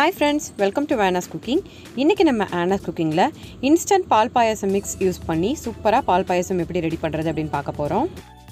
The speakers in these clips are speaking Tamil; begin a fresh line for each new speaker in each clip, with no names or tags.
ஹாய் ஃப்ரெண்ட்ஸ் வெல்கம் டு வேனாஸ் குக்கிங் இன்றைக்கி நம்ம ஆனாஸ் குக்கிங்கில் இன்ஸ்டன்ட் பால் பாயாசம் மிக்ஸ் யூஸ் பண்ணி சூப்பராக பால் பாயாசம் எப்படி ரெடி பண்ணுறது அப்படின்னு பார்க்க போகிறோம்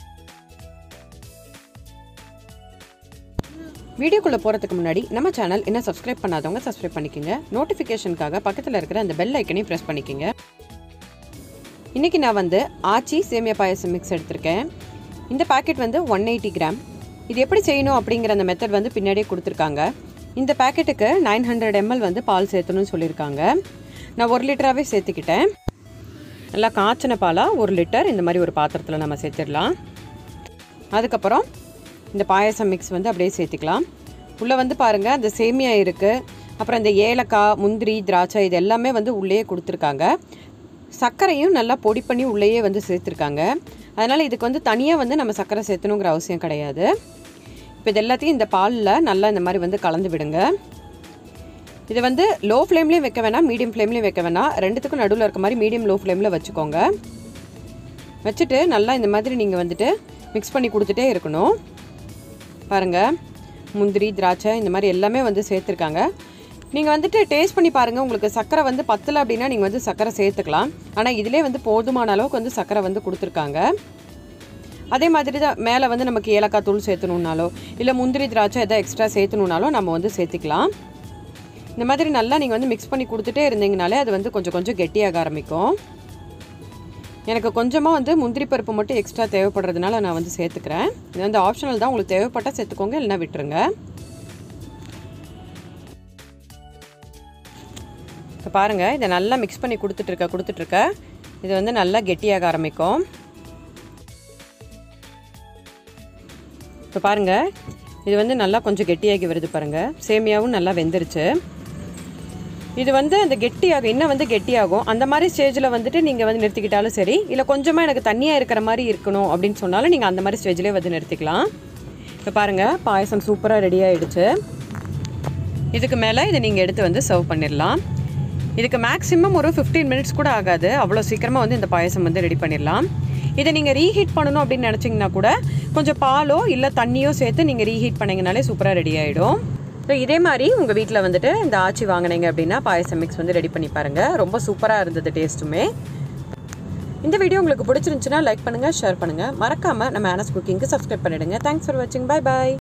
வீடியோக்குள்ளே போகிறதுக்கு முன்னாடி நம்ம சேனல் இன்னும் சப்ஸ்கிரைப் பண்ணாதவங்க சப்ஸ்கிரைப் பண்ணிக்கோங்க நோட்டிஃபிகேஷனுக்காக பக்கத்தில் இருக்கிற அந்த பெல் ஐக்கனையும் ப்ரெஸ் பண்ணிக்கோங்க இன்றைக்கி நான் வந்து ஆச்சி சேமியா பாயாசம் மிக்ஸ் எடுத்திருக்கேன் இந்த பாக்கெட் வந்து ஒன் எயிட்டி கிராம் இது எப்படி செய்யணும் அப்படிங்கிற அந்த மெத்தட் வந்து பின்னாடியே கொடுத்துருக்காங்க இந்த பேக்கெட்டுக்கு நைன் ஹண்ட்ரட் எம்எல் வந்து பால் சேர்த்தணும்னு சொல்லியிருக்காங்க நான் ஒரு லிட்டராகவே சேர்த்துக்கிட்டேன் நல்லா காய்ச்சின பாலாக ஒரு லிட்டர் இந்த மாதிரி ஒரு பாத்திரத்தில் நம்ம சேர்த்துடலாம் அதுக்கப்புறம் இந்த பாயாசம் மிக்ஸ் வந்து அப்படியே சேர்த்துக்கலாம் உள்ளே வந்து பாருங்கள் அந்த சேமியா இருக்குது அப்புறம் இந்த ஏலக்காய் முந்திரி திராட்சை இது எல்லாமே வந்து உள்ளேயே கொடுத்துருக்காங்க சர்க்கரையும் நல்லா பொடி பண்ணி உள்ளேயே வந்து சேர்த்துருக்காங்க அதனால் இதுக்கு வந்து தனியாக வந்து நம்ம சர்க்கரை சேர்த்தணுங்கிற அவசியம் கிடையாது இப்போ இது எல்லாத்தையும் இந்த பாலில் நல்லா இந்த மாதிரி வந்து கலந்து விடுங்க இது வந்து லோ ஃப்ளேம்லேயும் வைக்க வேணாம் மீடியம் ஃப்ளேம்லேயும் வைக்க வேணாம் ரெண்டுத்துக்கும் நடுவில் இருக்க மாதிரி மீடியம் லோ ஃப்ளேமில் வச்சுக்கோங்க வச்சுட்டு நல்லா இந்த மாதிரி நீங்கள் வந்துட்டு மிக்ஸ் பண்ணி கொடுத்துட்டே இருக்கணும் பாருங்கள் முந்திரி திராட்சை இந்த மாதிரி எல்லாமே வந்து சேர்த்துருக்காங்க நீங்கள் வந்துட்டு டேஸ்ட் பண்ணி பாருங்கள் உங்களுக்கு சர்க்கரை வந்து பத்தலை அப்படின்னா நீங்கள் வந்து சர்க்கரை சேர்த்துக்கலாம் ஆனால் இதிலே வந்து போதுமான அளவுக்கு வந்து சர்க்கரை வந்து கொடுத்துருக்காங்க அதே மாதிரி தான் மேலே வந்து நமக்கு ஏலக்காய் தூள் சேர்த்தணுன்னாலோ இல்லை முந்திரி திராட்சை எதாவது எக்ஸ்ட்ரா சேர்த்தணுன்னாலோ நம்ம வந்து சேர்த்துக்கலாம் இந்த மாதிரி நல்லா நீங்கள் வந்து மிக்ஸ் பண்ணி கொடுத்துட்டே இருந்தீங்கனாலே அது வந்து கொஞ்சம் கொஞ்சம் கெட்டியாக ஆரம்பிக்கும் எனக்கு கொஞ்சமாக வந்து முந்திரி பருப்பு மட்டும் எக்ஸ்ட்ரா தேவைப்படுறதுனால நான் வந்து சேர்த்துக்கிறேன் இது வந்து ஆப்ஷனல் தான் உங்களுக்கு தேவைப்பட்டால் சேர்த்துக்கோங்க இல்லைனா விட்டுருங்க இப்போ பாருங்கள் இதை நல்லா மிக்ஸ் பண்ணி கொடுத்துட்ருக்க கொடுத்துட்ருக்க இது வந்து நல்லா கெட்டியாக ஆரம்பிக்கும் இப்போ பாருங்கள் இது வந்து நல்லா கொஞ்சம் கெட்டியாகி வருது பாருங்கள் சேமியாவும் நல்லா வெந்துருச்சு இது வந்து அந்த கெட்டியாகும் இன்னும் வந்து கெட்டியாகும் அந்த மாதிரி ஸ்டேஜில் வந்துட்டு நீங்கள் வந்து நிறுத்திக்கிட்டாலும் சரி இல்லை கொஞ்சமாக எனக்கு தண்ணியாக இருக்கிற மாதிரி இருக்கணும் அப்படின்னு சொன்னாலும் நீங்கள் அந்த மாதிரி ஸ்டேஜ்லேயே வந்து நிறுத்திக்கலாம் இப்போ பாருங்கள் பாயசம் சூப்பராக ரெடி ஆகிடுச்சு இதுக்கு மேலே இதை நீங்கள் எடுத்து வந்து சர்வ் பண்ணிடலாம் இதுக்கு மேக்ஸிமம் ஒரு ஃபிஃப்டீன் மினிட்ஸ் கூட ஆகாது அவ்வளோ சீக்கிரமாக வந்து இந்த பாயசம் வந்து ரெடி பண்ணிடலாம் இதை நீங்கள் ரீஹீட் பண்ணணும் அப்படின்னு நினச்சிங்கன்னா கூட கொஞ்சம் பாலோ இல்லை தண்ணியோ சேர்த்து நீங்கள் ரீஹீட் பண்ணிங்கனாலே சூப்பராக ரெடி ஆகிடும் ஸோ இதே மாதிரி உங்கள் வீட்டில் வந்துட்டு இந்த ஆச்சி வாங்கினீங்க அப்படின்னா பாயசம் மிக்ஸ் வந்து ரெடி பண்ணி பாருங்கள் ரொம்ப சூப்பராக இருந்தது டேஸ்ட்டுமே இந்த வீடியோ உங்களுக்கு பிடிச்சிருந்துச்சுன்னா லைக் பண்ணுங்கள் ஷேர் பண்ணுங்கள் மறக்காமல் நம்ம ஆனஸ் குக்கிங்க்கு சப்ஸ்கிரைப் பண்ணிவிடுங்க தேங்க்ஸ் ஃபார் வாட்சிங் பை பாய்